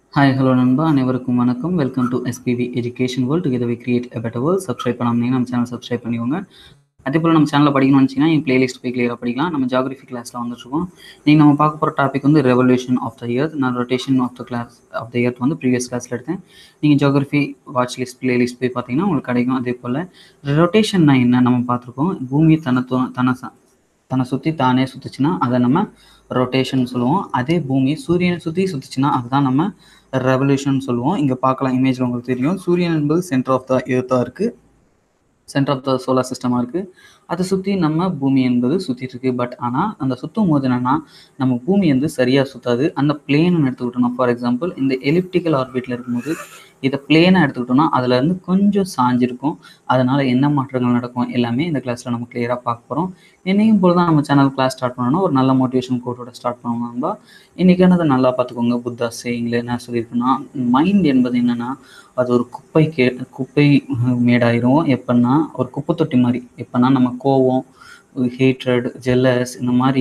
Hi hello நண்பா அனைவருக்கும் வணக்கம் welcome to SPV education world together we create a better world subscribe பண்ணாமல் நம்ம சேனல் சப்ஸ்கிரைப் பண்ணிக்கோங்க அதே போல் நம்ம சேனலில் படிக்கணும்னு நினச்சிங்கன்னா என் பிளேலிஸ்ட் போய் கிளியராக படிக்கலாம் நம்ம ஜாகிரஃபி கிளாஸில் வந்துட்டுருக்கோம் நீங்கள் நம்ம பார்க்க போகிற டாபிக் வந்து ரெவல்யூஷன் ஆஃப் த இயர்த் நான் rotation of the class of the earth வந்து ப்ரீவியஸ் கிளாஸில் எடுத்தேன் நீங்கள் ஜாகிரஃபி வாட்ச் லிஸ்ட் பிளேலிஸ்ட் போய் பார்த்தீங்கன்னா உங்களுக்கு கிடைக்கும் அதே போல் ரொட்டேஷன்னா என்ன நம்ம பார்த்துருக்கோம் பூமி தன்னை தன்னை தன்னை சுற்றி தானே சுற்றுச்சுன்னா அதை நம்ம ரொட்டேஷன் சொல்லுவோம் அதே பூமி சூரியனை சுற்றி சுற்றுச்சுன்னா அதுதான் நம்ம ரெவல்யூஷன் சொல்லுவோம் இங்கே பார்க்கலாம் இமேஜில் உங்களுக்கு தெரியும் சூரியன் என்பது சென்டர் ஆஃப் த எர்த்தாக இருக்குது சென்டர் ஆஃப் த சோலார் சிஸ்டமாக இருக்குது அதை சுற்றி நம்ம பூமி என்பது சுற்றிட்டு இருக்கு பட் ஆனால் அந்த சுற்றும் போது என்னென்னா நம்ம பூமி வந்து சரியாக சுற்றாது அந்த பிளேன் எடுத்துக்கிட்டோம்னா ஃபார் எக்ஸாம்பிள் இந்த எலிப்டிக்கல் ஆர்பிட்டில் இருக்கும்போது இதை பிளேனாக எடுத்துக்கிட்டோம்னா அதில் இருந்து கொஞ்சம் சாஞ்சிருக்கும் அதனால் என்ன மாற்றங்கள் நடக்கும் எல்லாமே இந்த கிளாஸில் நம்ம கிளியராக பார்க்க போகிறோம் இன்றைக்கும் போல் தான் நம்ம சேனல் கிளாஸ் ஸ்டார்ட் பண்ணோம்னா ஒரு நல்ல மோட்டிவேஷன் கோட்டோட ஸ்டார்ட் பண்ணுவோம்னா இன்றைக்கானதை நல்லா பார்த்துக்கோங்க புத்தா சேயிங்கில் என்ன சொல்லியிருக்குன்னா மைண்ட் என்பது என்னென்னா அது ஒரு குப்பை கே குப்பை மேடாயிரும் எப்போன்னா ஒரு குப்பை தொட்டி மாதிரி எப்போன்னா நம்ம கோவம் ஹேட்ரட் ஜெல்லஸ் இந்த மாதிரி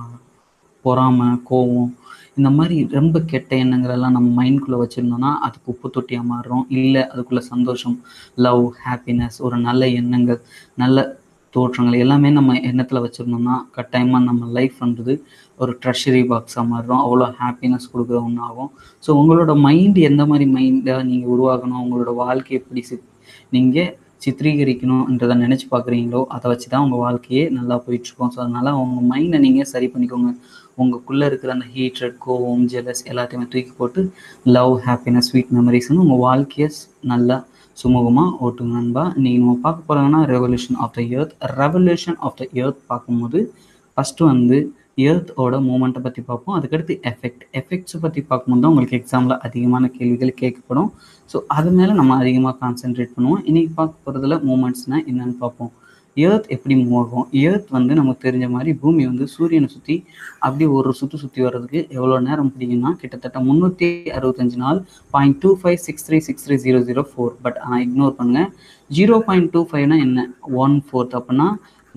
பொறாமை கோவம் இந்த மாதிரி ரொம்ப கெட்ட எண்ணங்கள் எல்லாம் நம்ம மைண்ட்குள்ளே வச்சுருந்தோம்னா அது குப்பை தொட்டியாக மாறுறோம் இல்லை அதுக்குள்ளே சந்தோஷம் லவ் ஹாப்பினஸ் ஒரு நல்ல எண்ணங்கள் நல்ல தோற்றங்கள் எல்லாமே நம்ம எண்ணத்தில் வச்சுருந்தோம்னா கட்டாயமாக நம்ம லைஃப்ன்றது ஒரு ட்ரெஷரி பாக்ஸாக மாறுறோம் அவ்வளோ ஹாப்பினஸ் கொடுக்குற ஒன்று ஆகும் ஸோ உங்களோட மைண்டு எந்த மாதிரி மைண்டாக நீங்கள் உருவாக்கணும் உங்களோட வாழ்க்கையை எப்படி சி நீங்கள் சித்ரீகரிக்கணுன்றதை நினச்சி பார்க்குறீங்களோ அதை வச்சு தான் உங்கள் வாழ்க்கையே நல்லா போயிட்டுருக்கோம் ஸோ அதனால் உங்கள் மைண்டை நீங்கள் சரி பண்ணிக்கோங்க உங்களுக்குள்ளே இருக்கிற அந்த ஹீட்ரட் கோவம் ஜெலஸ் எல்லாத்தையுமே தூக்கி போட்டு லவ் ஹாப்பினஸ் ஸ்வீட் மெமரிஸ்னு உங்கள் வாழ்க்கையை நல்லா சுமூகமாக ஓட்டுங்க நண்பா நீங்கள் நம்ம பார்க்க போகிறாங்கன்னா revolution of the earth revolution of the earth பார்க்கும்போது ஃபஸ்ட்டு வந்து இயர்த்தோட மூமெண்ட்டை பற்றி பார்ப்போம் அதுக்கடுத்து எஃபெக்ட் எஃபெக்ட்ஸை பற்றி பார்க்கும்போது தான் உங்களுக்கு எக்ஸாமில் அதிகமான கேள்விகள் கேட்கப்படும் ஸோ அது மேலே நம்ம அதிகமாக கான்சென்ட்ரேட் பண்ணுவோம் இன்றைக்கி பார்க்க போகிறதுல மூமெண்ட்ஸ்னால் என்னென்னு பார்ப்போம் ஏர்த் எப்படி மூவ் ஆகும் ஏர்த் வந்து நமக்கு தெரிஞ்ச மாதிரி பூமி வந்து சூரியனை சுற்றி அப்படி ஒரு சுற்றி சுற்றி வர்றதுக்கு எவ்வளோ நேரம் பிடிக்கும்னா கிட்டத்தட்ட முந்நூற்றி அறுபத்தஞ்சு நாள் point two five six three six three zero zero four but ஆனால் இக்னோர் பண்ணுங்கள் ஜீரோ பாயிண்ட் டூ ஃபைவ்னா என்ன ஒன் ஃபோர்த் அப்படின்னா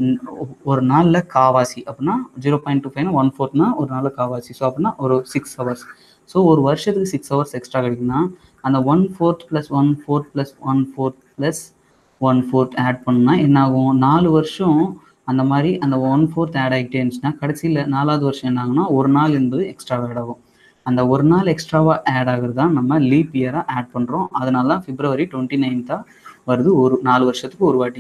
ஒரு நாளில் காவாசி அப்படின்னா ஜீரோ பாயிண்ட் டூ ஃபைவ்னா ஒன் ஃபோர்த்னா ஒரு நாளில் காவாசி ஸோ அப்படின்னா ஒரு சிக்ஸ் ஹவர்ஸ் ஸோ ஒரு வருஷத்துக்கு சிக்ஸ் ஹவர்ஸ் எக்ஸ்ட்ரா கிடைக்குன்னா அந்த one fourth plus one fourth plus one fourth plus one fourth add பண்ணால் என்ன ஆகும் நாலு வருஷம் அந்த மாதிரி அந்த ஒன் ஃபோர்த் ஆட் ஆகிட்டே இருந்துச்சுன்னா கடைசியில் நாலாவது வருஷம் என்ன ஆகுனா ஒரு நாள் என்பது எக்ஸ்ட்ரா ஆட் ஆகும் அந்த ஒரு நாள் எக்ஸ்ட்ராவாக ஆட் ஆகுறது தான் நம்ம லீப் இயராக ஆட் பண்ணுறோம் அதனால தான் பிப்ரவரி டுவெண்ட்டி நைன்த்தாக வருது ஒரு நாலு வருஷத்துக்கு ஒரு வாட்டி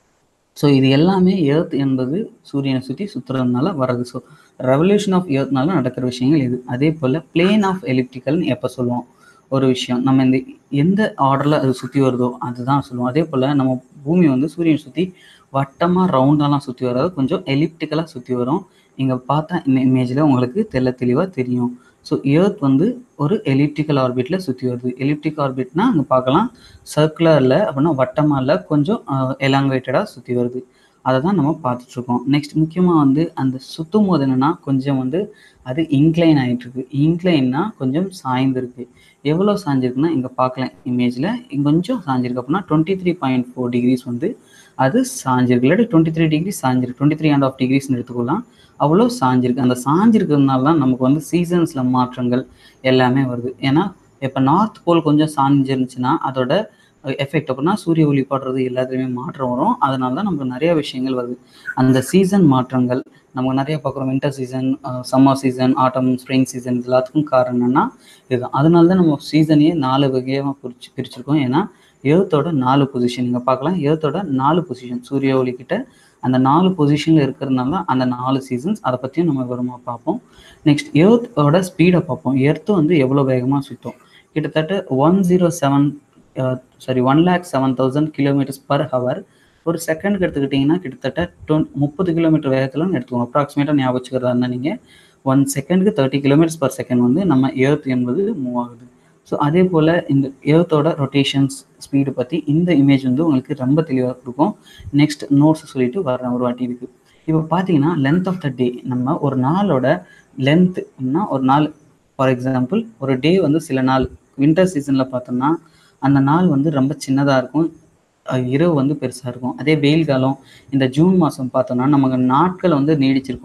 ஸோ இது எல்லாமே எர்த் என்பது சூரியனை சுற்றி சுற்றுறதுனால வர்றது ஸோ ரெவல்யூஷன் ஆஃப் எர்த்னால நடக்கிற விஷயங்கள் இது அதே போல் பிளேன் ஆஃப் எலிப்டிக்கல்னு எப்போ சொல்லுவோம் ஒரு விஷயம் நம்ம இந்த எந்த ஆர்டரில் அது சுற்றி வருதோ அதுதான் சொல்லுவோம் அதே போல் நம்ம பூமி வந்து சூரியனை சுற்றி வட்டமாக ரவுண்டாலாம் சுற்றி வராது கொஞ்சம் எலிப்டிக்கலாக சுற்றி வரும் இங்கே பார்த்தா இந்த இமேஜில் உங்களுக்கு தெல்ல தெளிவாக தெரியும் ஸோ ஏர்த் வந்து ஒரு எலிப்டிக்கல் ஆர்பிட்டில் சுற்றி வருது எலிப்டிக் ஆர்பிட்னா அங்கே பார்க்கலாம் சர்க்குலரில் அப்படின்னா வட்டமாக இல்லை கொஞ்சம் எலாங்குவேட்டடாக சுற்றி வருது அதை தான் நம்ம பார்த்துட்ருக்கோம் நெக்ஸ்ட் முக்கியமாக வந்து அந்த சுற்றும் போது என்னென்னா கொஞ்சம் வந்து அது இன்க்ளைன் ஆகிட்டுருக்கு இன்க்ளைன்னா கொஞ்சம் சாய்ந்திருக்கு எவ்வளோ சாஞ்சிருக்குன்னா இங்கே பார்க்கலாம் இமேஜில் கொஞ்சம் சாஞ்சிருக்கு அப்படின்னா twenty three point four degrees வந்து அது சாஞ்சிருக்கு இல்லாட்டி டுவெண்ட்டி த்ரீ டிகிரி சாஞ்சிருக்கு டுவெண்ட்டி த்ரீ அண்ட் ஆஃப் டிகிரிஸ்னு எடுத்துக்கலாம் அவ்வளோ சாஞ்சிருக்கு அந்த சாஞ்சிருக்கிறதுனால தான் நமக்கு வந்து சீசன்ஸில் மாற்றங்கள் எல்லாமே வருது ஏன்னா இப்போ நார்த் போல் கொஞ்சம் சாஞ்சிருந்துச்சுன்னா அதோட எஃபெக்ட் அப்படின்னா சூரிய ஒளி படுறது எல்லாத்துலேயுமே மாற்றம் வரும் அதனால தான் நமக்கு நிறைய விஷயங்கள் வருது அந்த சீசன் மாற்றங்கள் நம்ம நிறைய பார்க்குறோம் winter season summer season autumn spring season எல்லாத்துக்கும் காரணம் என்னென்னா இதுதான் அதனால தான் நம்ம சீசனையே நாலு வகையாக பிரிச்சு பிரிச்சிருக்கோம் ஏன்னா ஏர்த்தோட நாலு பொசிஷன் நீங்கள் பார்க்கலாம் ஏர்த்தோட நாலு பொசிஷன் சூரிய ஒளி கிட்ட அந்த நாலு பொசிஷனில் இருக்கிறதுனால அந்த நாலு சீசன்ஸ் அதை பற்றியும் நம்ம விவரமாக பார்ப்போம் நெக்ஸ்ட் ஏர்த்தோட ஸ்பீடை பார்ப்போம் எர்த்து வந்து எவ்வளோ வேகமாக சுற்றும் கிட்டத்தட்ட one zero seven sorry one lakh seven thousand kilometres per hour ஒரு செகண்டுக்கு எடுத்துக்கிட்டிங்கன்னா கிட்டத்தட்ட டுவெண்ட் முப்பது கிலோமீட்டர் வேகத்தில் எடுத்துக்கோங்க அப்ராக்சிமேட்டாக ஞாபகம் வச்சுக்கிறதா இருந்தால் நீங்கள் ஒன் செகண்டுக்கு தேர்ட்டி கிலோமீட்டர்ஸ் பர் செகண்ட் வந்து நம்ம ஏர்த் என்பது மூவ் ஆகுது ஸோ அதே போல் இந்த ஏர்த்தோட ரொட்டேஷன்ஸ் ஸ்பீடு பற்றி இந்த இமேஜ் வந்து உங்களுக்கு ரொம்ப தெளிவாக இருக்கும் நெக்ஸ்ட் நோட்ஸ் சொல்லிட்டு வர்றேன் ஒரு வாட்டி இருக்குது இப்போ பார்த்தீங்கன்னா லென்த் ஆஃப் த டே நம்ம ஒரு நாளோட லென்த் அப்படின்னா ஒரு நாள் ஃபார் எக்ஸாம்பிள் ஒரு டே வந்து சில நாள் வின்டர் சீசனில் பார்த்தோம்னா அந்த நாள் வந்து ரொம்ப சின்னதாக இருக்கும் இரவு வந்து பெருசாக இருக்கும் அதே வெயில் காலம் இந்த ஜூன் மாதம் பார்த்தோம்னா நமக்கு நாட்கள் வந்து நீடிச்சிருக்கும்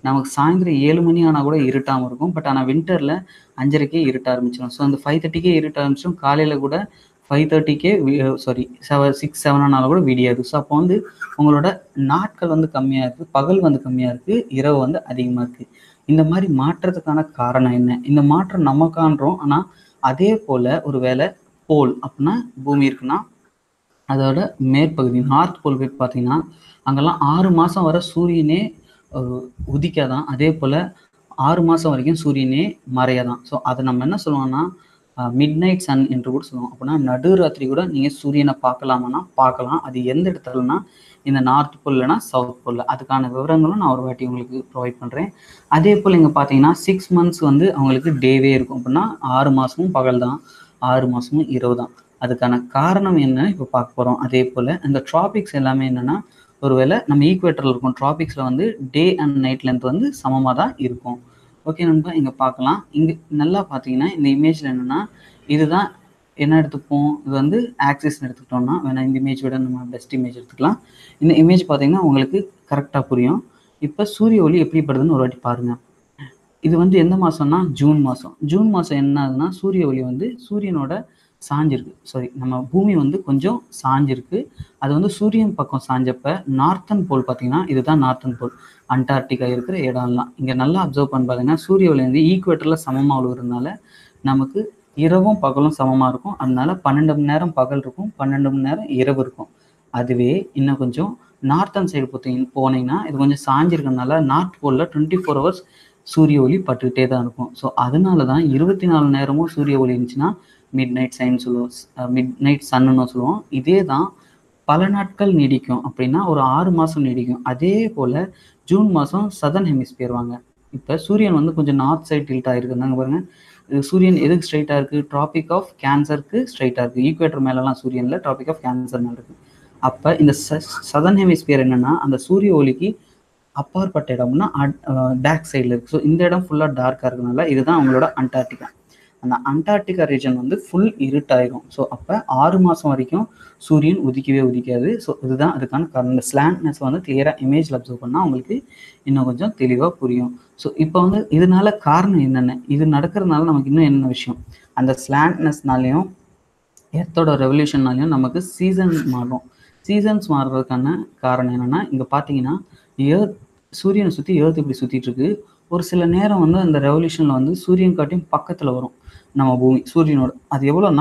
நமக்கு சாயந்தரம் ஏழு மணி ஆனால் கூட இருட்டாமல் இருக்கும் பட் ஆனால் வின்டரில் அஞ்சரைக்கே இருட்ட ஆரம்பிச்சிடும் ஸோ அந்த ஃபைவ் தேர்ட்டிக்கே இருட்ட ஆரம்பிச்சிடும் காலையில் கூட ஃபைவ் தேர்ட்டிக்கே சாரி செவன் சிக்ஸ் செவன் ஆனாலும் கூட விடியாது ஸோ அப்போ வந்து உங்களோட நாட்கள் வந்து கம்மியாக இருக்குது பகல் வந்து கம்மியாக இருக்குது இரவு வந்து அதிகமாக இருக்குது இந்த மாதிரி மாற்றத்துக்கான காரணம் என்ன இந்த மாற்றம் நம்ம காண்றோம் ஆனால் அதே போல் ஒரு வேளை போல் அப்படின்னா பூமி இருக்குன்னா அதோட மேற்பகுதி நார்த் போல் போய் பார்த்தீங்கன்னா அங்கெல்லாம் ஆறு மாதம் வர சூரியனே உதிக்காதான் அதே போல் ஆறு மாதம் வரைக்கும் சூரியனே மறையாதான் ஸோ அதை நம்ம என்ன சொல்லுவோம்னா மிட் நைட் சன் என்று கூட சொல்லுவோம் அப்படின்னா நடுராத்திரி கூட நீங்கள் சூரியனை பார்க்கலாமான்னா பார்க்கலாம் அது எந்த இடத்துலனா இந்த நார்த் போல் இல்லைனா சவுத் போலில் அதுக்கான விவரங்களும் நான் ஒரு வாட்டி உங்களுக்கு ப்ரொவைட் பண்ணுறேன் அதே போல் இங்கே பார்த்தீங்கன்னா சிக்ஸ் மந்த்ஸ் வந்து அவங்களுக்கு டேவே இருக்கும் அப்படின்னா ஆறு மாதமும் பகல் தான் ஆறு மாதமும் இரவு தான் அதுக்கான காரணம் என்ன இப்போ பார்க்க போகிறோம் அதே போல் இந்த ட்ராபிக்ஸ் எல்லாமே என்னென்னா ஒருவேளை நம்ம ஈக்குவேட்டரில் இருக்கும் ட்ராபிக்ஸில் வந்து டே அண்ட் நைட் லென்த் வந்து சமமாக தான் இருக்கும் ஓகே நண்பா இங்கே பார்க்கலாம் இங்கே நல்லா பார்த்தீங்கன்னா இந்த இமேஜில் என்னென்னா இதுதான் என்ன எடுத்துப்போம் இது வந்து ஆக்சிஸ் எடுத்துக்கிட்டோம்னா வேணா இந்த இமேஜ் விட நம்ம பெஸ்ட் இமேஜ் எடுத்துக்கலாம் இந்த இமேஜ் பார்த்தீங்கன்னா உங்களுக்கு கரெக்டாக புரியும் இப்போ சூரிய ஒளி எப்படி படுதுன்னு ஒரு வாட்டி பாருங்கள் இது வந்து எந்த மாதம்னா ஜூன் மாதம் ஜூன் மாதம் என்ன ஆகுதுன்னா சூரிய ஒளி வந்து சூரியனோட சாஞ்சிருக்கு சாரி நம்ம பூமி வந்து கொஞ்சம் சாஞ்சிருக்கு அது வந்து சூரியன் பக்கம் சாஞ்சப்ப நார்த்தன் போல் பார்த்தீங்கன்னா இதுதான் நார்த்தன் போல் அண்டார்டிகா இருக்கிற இடம்லாம் இங்கே நல்லா அப்சர்வ் பண்ணி பார்த்தீங்கன்னா சூரிய ஒளி வந்து ஈக்குவேட்டரில் சமமாக விழுகிறதுனால நமக்கு இரவும் பகலும் சமமாக இருக்கும் அதனால பன்னெண்டு மணி நேரம் பகல் இருக்கும் பன்னெண்டு மணி நேரம் இரவு இருக்கும் அதுவே இன்னும் கொஞ்சம் நார்த்தன் சைடு பார்த்தீங்க போனீங்கன்னா இது கொஞ்சம் சாஞ்சிருக்கனால நார்த் போலில் டுவெண்ட்டி ஃபோர் ஹவர்ஸ் சூரிய ஒளி பட்டுக்கிட்டே தான் இருக்கும் ஸோ அதனால தான் இருபத்தி நாலு நேரமும் சூரிய ஒளி இருந்துச்சுன்னா மிட் நைட் சைன் சொல்லுவோம் மிட் நைட் சன்னுன்னு சொல்லுவோம் இதே தான் பல நாட்கள் நீடிக்கும் அப்படின்னா ஒரு ஆறு மாதம் நீடிக்கும் அதே போல் ஜூன் மாதம் சதன் ஹெமிஸ்பியர் வாங்க இப்போ சூரியன் வந்து கொஞ்சம் நார்த் சைட் டில்ட் ஆகிருக்குந்தாங்க பாருங்க இது சூரியன் எதுக்கு ஸ்ட்ரைட்டாக இருக்குது ட்ராபிக் ஆஃப் கேன்சருக்கு ஸ்ட்ரைட்டாக இருக்குது ஈக்குவேட்டர் மேலெலாம் சூரியனில் ட்ராபிக் ஆஃப் கேன்சர் மேலே இருக்குது அப்போ இந்த சதன் ஹெமிஸ்பியர் என்னென்னா அந்த சூரிய ஒளிக்கு அப்பாற்பட்ட இடம்னா பேக் சைடில் இருக்குது ஸோ இந்த இடம் ஃபுல்லாக டார்க்காக இருக்கனால இதுதான் அவங்களோட அண்டார்டிகா அந்த அண்டார்டிகா ரீஜன் வந்து ஃபுல் இருட்டாயிரும் ஸோ அப்போ ஆறு மாதம் வரைக்கும் சூரியன் உதிக்கவே உதிக்காது ஸோ இதுதான் அதுக்கான காரணம் இந்த ஸ்லாண்ட்னஸ் வந்து கிளியராக இமேஜில் அப்சர்வ் பண்ணால் உங்களுக்கு இன்னும் கொஞ்சம் தெளிவாக புரியும் ஸோ இப்போ வந்து இதனால காரணம் என்னென்ன இது நடக்கிறதுனால நமக்கு இன்னும் என்ன விஷயம் அந்த ஸ்லாண்ட்னஸ்னாலையும் எர்த்தோட ரெவல்யூஷன்னாலையும் நமக்கு சீசன் மாறும் சீசன்ஸ் மாறுறதுக்கான காரணம் என்னென்னா இங்கே பார்த்தீங்கன்னா ஏர்த் சூரியனை சுற்றி ஏர்த் இப்படி சுற்றிட்டு இருக்கு ஒரு சில நேரம் வந்து அந்த ரெவல்யூஷனில் வந்து சூரியன் காட்டியும் பக்கத்தில் வரும் நம்ம பூமி சூரியனோட அது எவ்வளோன்னா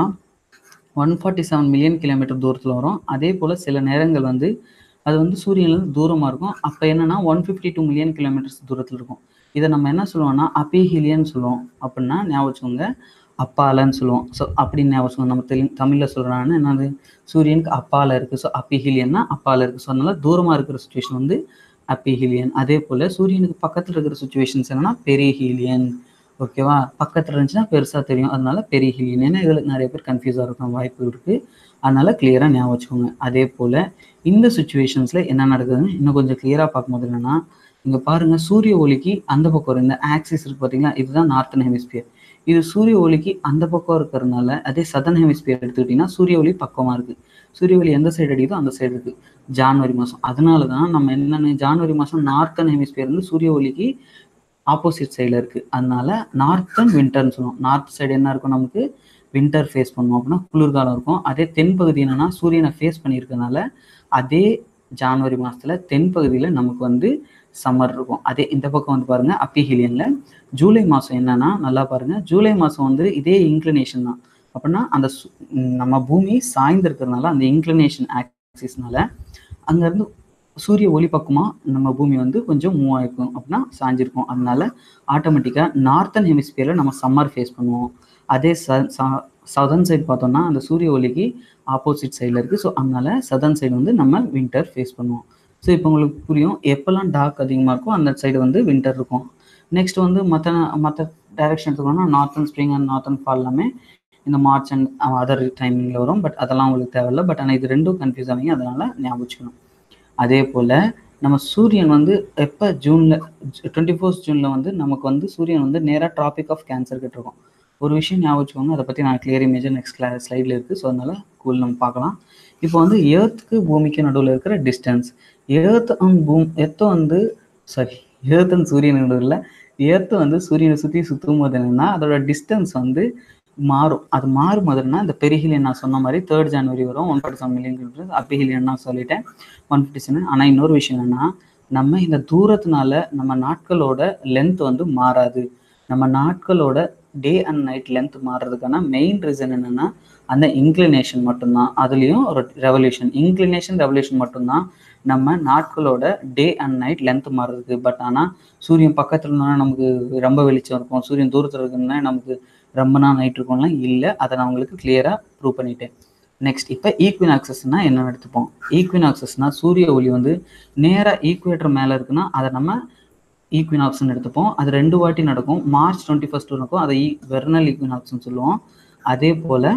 one forty seven million kilometre தூரத்தில் வரும் அதே போல் சில நேரங்கள் வந்து அது வந்து சூரியன்லேருந்து தூரமாக இருக்கும் அப்போ என்னென்னா one fifty two million kilometres தூரத்தில் இருக்கும் இதை நம்ம என்ன சொல்லுவோம்னா அபிஹிலியன் சொல்லுவோம் அப்படின்னா ஞாபகம் வச்சுக்கோங்க அப்பாலன்னு சொல்லுவோம் ஸோ அப்படின்னு ஞாபகம் வச்சுக்கோங்க நம்ம தெளி தமிழில் சொல்கிறான்னு என்னது சூரியனுக்கு அப்பால இருக்குது ஸோ அப்பிஹிலியன்னா அப்பால இருக்குது ஸோ அதனால தூரமாக இருக்கிற சுச்சுவேஷன் வந்து அப்பிஹிலியன் அதே போல் சூரியனுக்கு பக்கத்தில் இருக்கிற சுச்சுவேஷன்ஸ் என்னன்னா பெரிஹீலியன் ஓகேவா பக்கத்தில் இருந்துச்சுன்னா பெருசாக தெரியும் அதனால பெரிஹீலியன் ஏன்னா இதில் நிறைய பேர் கன்ஃபியூஸ் ஆகிறதுக்கு வாய்ப்பு இருக்குது அதனால கிளியராக ஞாபகம் வச்சுக்கோங்க அதே போல் இந்த சுச்சுவேஷன்ஸில் என்ன நடக்குதுன்னு இன்னும் கொஞ்சம் கிளியராக பார்க்கும்போது என்னன்னா இங்கே பாருங்கள் சூரிய ஒளிக்கு அந்த பக்கம் வரும் இந்த ஆக்சிஸ் இருக்கு பார்த்தீங்களா இதுதான் நார்த்தன் ஹெமிஸ்பியர் இது சூரிய ஒளிக்கு அந்த பக்கம் இருக்கிறதுனால அதே சதன் ஹெமிஸ்பியர் எடுத்துக்கிட்டிங்கன்னா சூரிய ஒளி பக்கமாக இருக்குது சூரிய ஒளி எந்த சைடு அடிக்குதோ அந்த சைடு இருக்குது ஜான்வரி மாதம் அதனால தான் நம்ம என்னென்னு ஜான்வரி மாதம் நார்த்தன் ஹெமிஸ்பியர் வந்து சூரிய ஒளிக்கு ஆப்போசிட் சைடில் இருக்குது அதனால நார்த்தன் வின்டர்னு சொல்லுவோம் நார்த் சைடு என்ன இருக்கும் நமக்கு வின்டர் ஃபேஸ் பண்ணுவோம் அப்படின்னா குளிர்காலம் இருக்கும் அதே தென்பகுதி என்னன்னா சூரியனை ஃபேஸ் பண்ணியிருக்கனால அதே ஜான்வரி மாதத்தில் தென்பகுதியில் நமக்கு வந்து சம்மர் இருக்கும் அதே இந்த பக்கம் வந்து பாருங்க அப்பிஹிலியனில் ஜூலை மாதம் என்னன்னா நல்லா பாருங்க ஜூலை மாதம் வந்து இதே இன்க்ளினேஷன் தான் அப்படின்னா அந்த நம்ம பூமி சாய்ந்திருக்கிறதுனால அந்த இன்க்ளினேஷன் ஆக்சிஸ்னால அங்கேருந்து சூரிய ஒளி பக்கமாக நம்ம பூமி வந்து கொஞ்சம் மூவ் ஆகிருக்கும் அப்படின்னா சாஞ்சிருக்கும் அதனால ஆட்டோமேட்டிக்காக நார்த்தன் ஹெமிஸ்பியரில் நம்ம சம்மர் ஃபேஸ் பண்ணுவோம் அதே சதர்ன் சைடு பார்த்தோம்னா அந்த சூரிய ஒளிக்கு ஆப்போசிட் சைடில் இருக்குது ஸோ அதனால சதர்ன் சைடு வந்து நம்ம வின்டர் ஃபேஸ் பண்ணுவோம் ஸோ இப்போ உங்களுக்கு புரியும் எப்போல்லாம் டார்க் அதிகமாக இருக்கும் அந்த சைடு வந்து வின்டர் இருக்கும் நெக்ஸ்ட் வந்து மற்ற மற்ற டைரக்ஷன் எடுத்துக்கோன்னா northern spring and northern fall எல்லாமே இந்த மார்ச் அண்ட் அதர் டைமிங்கில் வரும் பட் அதெல்லாம் உங்களுக்கு தேவையில்ல பட் ஆனால் இது ரெண்டும் கன்ஃபியூஸ் ஆவீங்க அதனால் ஞாபகம் வச்சுக்கணும் அதே போல் நம்ம சூரியன் வந்து எப்போ ஜூனில் டுவெண்ட்டி ஃபோர்த் ஜூனில் வந்து நமக்கு வந்து சூரியன் வந்து நேராக ட்ராபிக் ஆஃப் கேன்சர் கிட்டிருக்கோம் ஒரு விஷயம் ஞாபகம் வச்சுக்கோங்க அதை பற்றி நான் கிளியர் இமேஜ் நெக்ஸ்ட் கிளா ஸ்லைடில் இருக்குது ஸோ அதனால் கூல் நம்ம பார்க்கலாம் இப்போ வந்து ஏர்த்துக்கு பூமிக்கு நடுவில் இருக்கிற டிஸ்டன்ஸ் ஏர்த் அண்ட் பூம் எர்த்தை வந்து சாரி ஏர்த் அண்ட் சூரியன் இல்லை ஏர்த்து வந்து சூரியனை சுற்றி சுற்றும் போது என்னன்னா அதோட டிஸ்டன்ஸ் வந்து மாறும் அது மாறும் போதுன்னா இந்த பெரிஹிலியன் நான் சொன்ன மாதிரி தேர்ட் ஜனவரி வரும் one forty seven million kilometre aphelion நான் சொல்லிட்டேன் ஒன் ஃபிஃப்டி செவன் ஆனால் இன்னொரு விஷயம் என்னன்னா நம்ம இந்த தூரத்தினால நம்ம நாட்களோட லென்த் வந்து மாறாது நம்ம நாட்களோட டே அண்ட் நைட் லென்த் மாறுறதுக்கான மெயின் ரீசன் என்னன்னா அந்த இன்க்ளினேஷன் மட்டும்தான் அதுலேயும் ஒரு ரெவல்யூஷன் இன்க்ளினேஷன் ரெவல்யூஷன் மட்டும்தான் நம்ம நாட்களோட டே அண்ட் நைட் லென்த் மாறுறதுக்கு பட் ஆனால் சூரியன் பக்கத்தில் இருந்தால் நமக்கு ரொம்ப வெளிச்சம் இருக்கும் சூரியன் தூரத்தில் இருக்குன்னா நமக்கு ரொம்ப நாள் நைட் இருக்கும்லாம் இல்லை அதை நான் உங்களுக்கு கிளியராக ப்ரூவ் பண்ணிட்டேன் நெக்ஸ்ட் இப்போ ஈக்வினாக்சஸ்னா என்ன எடுத்துப்போம் ஈக்வினாக்சஸ்னா சூரிய ஒளி வந்து நேராக ஈக்குவேட்டர் மேலே இருக்குன்னா அதை நம்ம ஈக்வினாக்ஸ்னு எடுத்துப்போம் அது ரெண்டு வாட்டி நடக்கும் மார்ச் டுவெண்ட்டி ஃபர்ஸ்ட் நடக்கும் அதை வெர்னல் ஈக்வினாக்ஸ்னு சொல்லுவோம் அதே போல்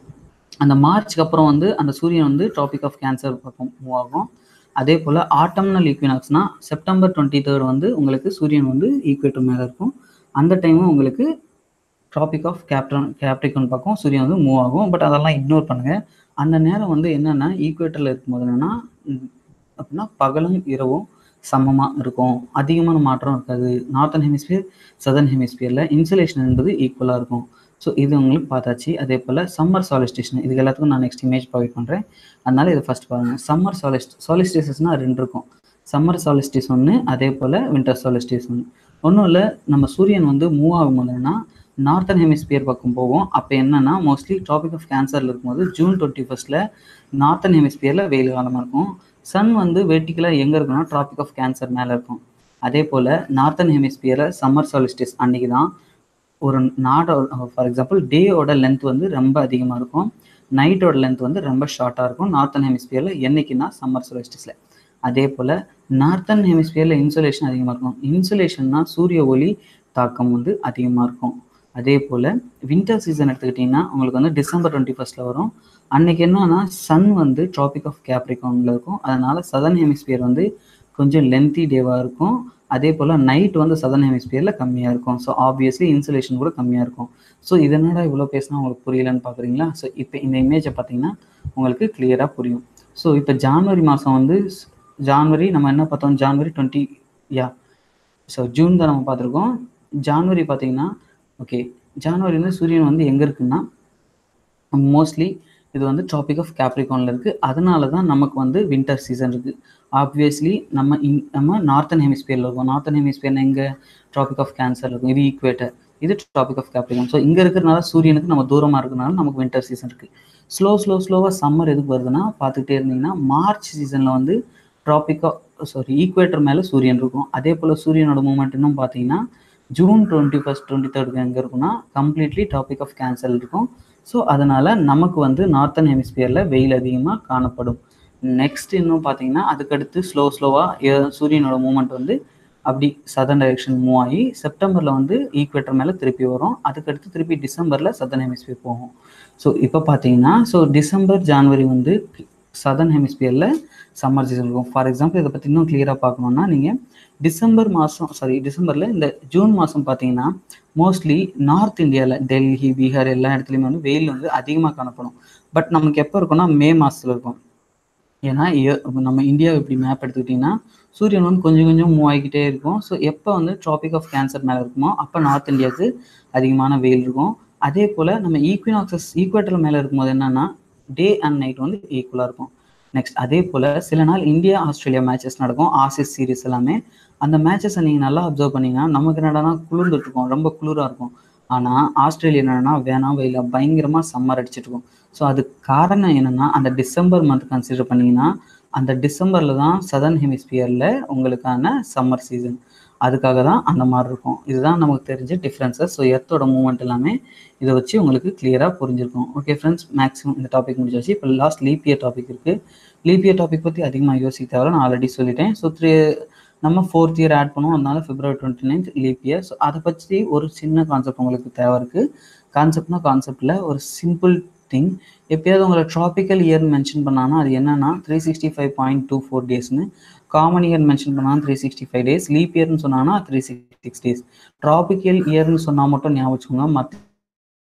அந்த மார்ச்க்கு அப்புறம் வந்து அந்த சூரியன் வந்து டாபிக் ஆஃப் கேன்சர் பக்கம் மூவ் ஆகும் அதே போல் ஆட்டம்னல் ஈக்வினாக்ஸ்னா செப்டம்பர் டுவெண்ட்டி தேர்ட் வந்து உங்களுக்கு சூரியன் வந்து ஈக்குவேட்டர் மேலே இருக்கும் அந்த டைமும் உங்களுக்கு ட்ராபிக் ஆஃப் கேப்டன் கேப்ரிகான் பக்கம் சூரியன் வந்து மூவ் ஆகும் பட் அதெல்லாம் இக்னோர் பண்ணுங்கள் அந்த நேரம் வந்து என்னென்னா ஈக்குவேட்டரில் இருக்கும்போது என்னென்னா அப்படின்னா பகலும் இரவும் சமமாக இருக்கும் அதிகமான மாற்றம் இருக்காது நார்த்தன் ஹெமிஸ்பியர் சதர்ன் ஹெமிஸ்பியரில் இன்சுலேஷன் என்பது ஈக்குவலாக இருக்கும் ஸோ இது உங்களுக்கு பார்த்தாச்சு அதே போல் சம்மர் சாலிஸ்டேஷன் இதுக்கு எல்லாத்துக்கும் நான் நெக்ஸ்ட் இமேஜ் ப்ரொவைட் பண்ணுறேன் அதனால இதை ஃபஸ்ட் பாருங்கள் சம்மர் சாலிஸ்ட் சாலிஸ்டேஷஸ்னால் ரெண்டு இருக்கும் சம்மர் சாலிஸ்டிஸ் ஒன்று அதே போல் வின்டர் சாலிஸ்டிஸ் ஒன்று ஒன்றும் இல்லை நம்ம சூரியன் வந்து மூவ் ஆகும் போதுன்னா நார்த்தன் ஹெமிஸ்பியர் பக்கம் போகும் அப்போ என்னன்னா மோஸ்ட்லி டாபிக் ஆஃப் கேன்சரில் இருக்கும்போது ஜூன் டுவெண்ட்டி ஃபஸ்ட்டில் நார்த்தன் ஹெமிஸ்பியரில் வெயில் காலமாக இருக்கும் சன் வந்து வெர்டிக்கலாக எங்கே இருக்குன்னா ட்ராபிக் ஆஃப் கேன்சர் மேலே இருக்கும் அதே போல் நார்த்தன் ஹெமிஸ்பியரில் சம்மர் சாலிஸ்டிஸ் அன்றைக்கி தான் ஒரு நாடோட ஃபார் எக்ஸாம்பிள் டேயோட லென்த் வந்து ரொம்ப அதிகமாக இருக்கும் நைட்டோட லென்த் வந்து ரொம்ப ஷார்ட்டாக இருக்கும் நார்த்தன் ஹெமிஸ்பியரில் என்னைக்குன்னா சம்மர் சாலிஸ்டிஸில் அதே போல் நார்த்தன் ஹெமிஸ்பியரில் இன்சுலேஷன் அதிகமாக இருக்கும் இன்சுலேஷன்னா சூரிய ஒளி தாக்கம் வந்து அதிகமாக இருக்கும் அதே போல் வின்டர் சீசன் எடுத்துக்கிட்டிங்கன்னா உங்களுக்கு வந்து டிசம்பர் டுவெண்ட்டி ஃபஸ்ட்டில் வரும் அன்னைக்கு என்னன்னா சன் வந்து ட்ராபிக் ஆஃப் கேப்ரிகானில் இருக்கும் அதனால் சதர்ன் ஹெமிஸ்பியர் வந்து கொஞ்சம் லென்த்தி டேவாக இருக்கும் அதே போல் நைட் வந்து சதர்ன் ஹெமிஸ்பியரில் கம்மியாக இருக்கும் ஸோ ஆப்வியஸ்லி இன்சுலேஷன் கூட கம்மியாக இருக்கும் ஸோ இதனோட இவ்வளோ பேசினா உங்களுக்கு புரியலன்னு பார்க்குறீங்களா ஸோ இப்போ இந்த இமேஜை பார்த்தீங்கன்னா உங்களுக்கு கிளியராக புரியும் ஸோ இப்போ ஜான்வரி மாதம் வந்து ஜான்வரி நம்ம என்ன பார்த்தோம் January twenty yeah so June தான் நம்ம பார்த்துருக்கோம் ஜான்வரி பார்த்தீங்கன்னா ஓகே ஜான்வரி வந்து சூரியன் வந்து எங்கே இருக்குன்னா மோஸ்ட்லி இது வந்து டாபிக் ஆஃப் கேப்ரிகானில் இருக்குது அதனால தான் நமக்கு வந்து வின்டர் சீசன் இருக்குது ஆப்வியஸ்லி நம்ம இன் நம்ம நார்த்தன் ஹெமிஸ்பியரில் இருக்கோம் நார்த்தன் ஹெமிஸ்பியர் எங்கே ட்ராபிக் ஆஃப் கேன்சர் இருக்கும் இது ஈக்குவேட்டர் இது டாபிக் ஆஃப் கேப்ரிகான் ஸோ இங்கே இருக்கிறனால சூரியனுக்கு நம்ம தூரமாக இருக்கிறனால நமக்கு வின்டர் சீசன் இருக்குது ஸ்லோ ஸ்லோ ஸ்லோவாக சம்மர் எதுக்கு வருதுன்னா பார்த்துக்கிட்டே இருந்தீங்கன்னா மார்ச் சீசனில் வந்து ட்ராபிக் ஆஃப் சாரி ஈக்குவேட்டர் மேலே சூரியன் இருக்கும் அதே போல் சூரியனோட மூமெண்ட் இன்னும் பார்த்தீங்கன்னா ஜூன் டுவெண்ட்டி ஃபஸ்ட் டுவெண்ட்டி தேர்டுக்கு எங்கே இருக்குன்னா கம்ப்ளீட்லி டாபிக் ஆஃப் கேன்சர் இருக்கும் ஸோ அதனால் நமக்கு வந்து நார்த்தன் ஹெமிஸ்பியரில் வெயில் அதிகமாக காணப்படும் நெக்ஸ்ட் இன்னும் பார்த்தீங்கன்னா அதுக்கடுத்து ஸ்லோ ஸ்லோவாக சூரியனோட மூமெண்ட் வந்து அப்படி சதர்ன் டைரெக்ஷன் மூவ் ஆகி செப்டம்பரில் வந்து ஈக்குவேட்டர் மேலே திருப்பி வரும் அதுக்கடுத்து திருப்பி டிசம்பரில் சதர்ன் ஹெமிஸ்பியர் போகும் ஸோ இப்போ பார்த்தீங்கன்னா ஸோ டிசம்பர் ஜான்வரி வந்து சதர்ன் ஹெமிஸ்பியரில் சம்மர் சீசன் இருக்கும் ஃபார் எக்ஸாம்பிள் இதை பற்றி இன்னும் கிளியராக பார்க்கணுன்னா நீங்கள் டிசம்பர் மாதம் சாரி டிசம்பரில் இந்த ஜூன் மாதம் பார்த்தீங்கன்னா மோஸ்ட்லி நார்த் இந்தியாவில் டெல்லி பீகார் எல்லா இடத்துலையுமே வந்து வெயில் வந்து அதிகமாக காணப்படும் பட் நமக்கு எப்போ இருக்கும்னா மே மாதத்தில் இருக்கும் ஏன்னா நம்ம இந்தியா இப்படி மேப் எடுத்துக்கிட்டிங்கன்னா சூரியன் வந்து கொஞ்சம் கொஞ்சம் மூவ் ஆகிக்கிட்டே இருக்கும் ஸோ எப்போ வந்து ட்ராபிக் ஆஃப் கேன்சர் மேலே இருக்குமோ அப்போ நார்த் இந்தியாவுக்கு அதிகமான வெயில் இருக்கும் அதே போல் நம்ம ஈக்வினாக்சஸ் ஈக்குவேட்டர் மேலே இருக்கும்போது என்னென்னா டே அண்ட் நைட் வந்து ஈக்குவலாக இருக்கும் நெக்ஸ்ட் அதே போல் சில நாள் இந்தியா ஆஸ்திரேலியா மேட்சஸ் நடக்கும் ஆசிஸ் சீரிஸ் எல்லாமே அந்த மேட்சஸை நீங்கள் நல்லா அப்சர்வ் பண்ணிங்கன்னா நமக்கு என்னடானா குளிர்ந்துட்டு இருக்கும் ரொம்ப குளிராக இருக்கும் ஆனால் ஆஸ்திரேலியா என்னன்னா வேணாம் வெயில பயங்கரமாக சம்மர் அடிச்சிட்டு இருக்கும் ஸோ அது காரணம் என்னென்னா அந்த டிசம்பர் மந்த் கன்சிடர் பண்ணிங்கன்னா அந்த டிசம்பரில் தான் சதர்ன் ஹெமிஸ்பியரில் உங்களுக்கான சம்மர் சீசன் அதுக்காக தான் அந்த மாதிரி இருக்கும் இதுதான் நமக்கு தெரிஞ்ச டிஃப்ரென்சஸ் ஸோ எர்த்தோட மூவ்மெண்ட் எல்லாமே இதை வச்சு உங்களுக்கு கிளியராக புரிஞ்சிருக்கும் ஓகே ஃப்ரெண்ட்ஸ் மேக்ஸிமம் இந்த டாபிக் முடிச்சாச்சு இப்போ லாஸ்ட் லீப் இயர் டாபிக் இருக்குது லீப் இயர் டாபிக் பற்றி அதிகமாக யோசிக்க தேவை நான் ஆல்ரெடி சொல்லிட்டேன் ஸோ த்ரீ நம்ம ஃபோர்த் இயர் ஆட் பண்ணுவோம் அதனால February twenty ninth leap year so அதை பற்றி ஒரு சின்ன கான்செப்ட் உங்களுக்கு தேவை இருக்குது கான்செப்ட்னா கான்செப்டில் ஒரு சிம்பிள் திங் எப்பயாவது உங்களை ட்ராபிக்கல் இயர் மென்ஷன் பண்ணாங்கன்னா அது என்னன்னா three sixty five point two four டேஸ்னு காமன் இயர் மென்ஷன் பண்ணால் three sixty five days leap இயர்னு சொன்னாங்கன்னா three sixty six days tropical இயர்னு சொன்னால் மட்டும் ஞாபகம் வச்சுக்கோங்க மற்ற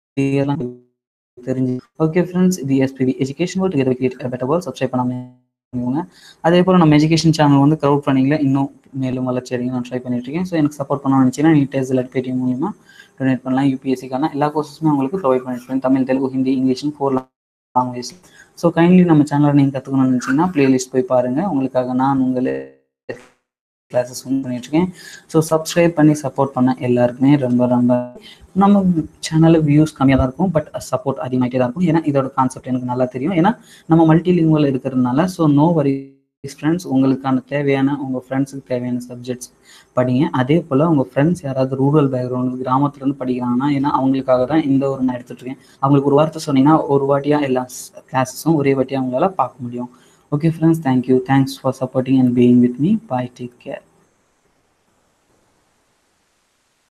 இயர்லாம் தெரிஞ்சு ஓகே ஃப்ரெண்ட்ஸ் இது SPV education world better world subscribe பண்ணாமல் பண்ணிக்கோங்க அதே போல் நம்ம எஜுகேஷன் சேனல் வந்து க்ரௌட் ஃபண்டிங்கில் இன்னும் மேலும் வளர்ச்சி அடைங்க நான் ட்ரை பண்ணிட்டு இருக்கேன் ஸோ எனக்கு சப்போர்ட் பண்ணணும்னு நினச்சிங்கன்னா நீ டெஸ்ட் இல்லை பேடிஎம் மூலிமா டொனேட் பண்ணலாம் யூபிஎஸ்சிக்கான எல்லா கோர்சஸுமே உங்களுக்கு ப்ரொவைட் பண்ணிட்டு இருக்கேன் தமிழ் தெலுங்கு ஹிந்தி இங்கிலீஷ்னு ஃபோர் லாங்குவேஜ் ஸோ கைண்ட்லி நம்ம சேனலை நீங்கள் கற்றுக்கணும்னு நினச்சிங்கன்னா பிளேலிஸ்ட் போய் பாருங்கள் உங்களுக்காக நான் உங்களை கிளாஸஸ் வந்து பண்ணிட்டு இருக்கேன் ஸோ சப்ஸ்கிரைப் பண்ணி சப்போர்ட் பண்ண எல்லாருக்குமே ரொம்ப ரொம்ப நம்ம சேனலில் வியூஸ் கம்மியாக தான் இருக்கும் பட் சப்போர்ட் அதிகமாகிட்டே தான் இருக்கும் ஏன்னா இதோட கான்செப்ட் எனக்கு நல்லா தெரியும் ஏன்னா நம்ம மல்டி லிங்குவல் இருக்கிறதுனால ஸோ நோ வரி ஃப்ரெண்ட்ஸ் உங்களுக்கான தேவையான உங்கள் ஃப்ரெண்ட்ஸுக்கு தேவையான சப்ஜெக்ட்ஸ் படிங்க அதே போல் உங்கள் ஃப்ரெண்ட்ஸ் யாராவது ரூரல் பேக்ரவுண்ட் கிராமத்துலேருந்து படிக்கிறாங்கன்னா ஏன்னா அவங்களுக்காக தான் இந்த ஒரு நான் எடுத்துகிட்டு இருக்கேன் அவங்களுக்கு ஒரு வார்த்தை சொன்னீங்கன்னா ஒரு வாட்டியாக எல்லா கிளாஸஸும் ஒரே வாட்டியாக அவங்களால பார்க்க முடியும் Okay, friends, thank you. Thanks for supporting and being with me. Bye. Take care.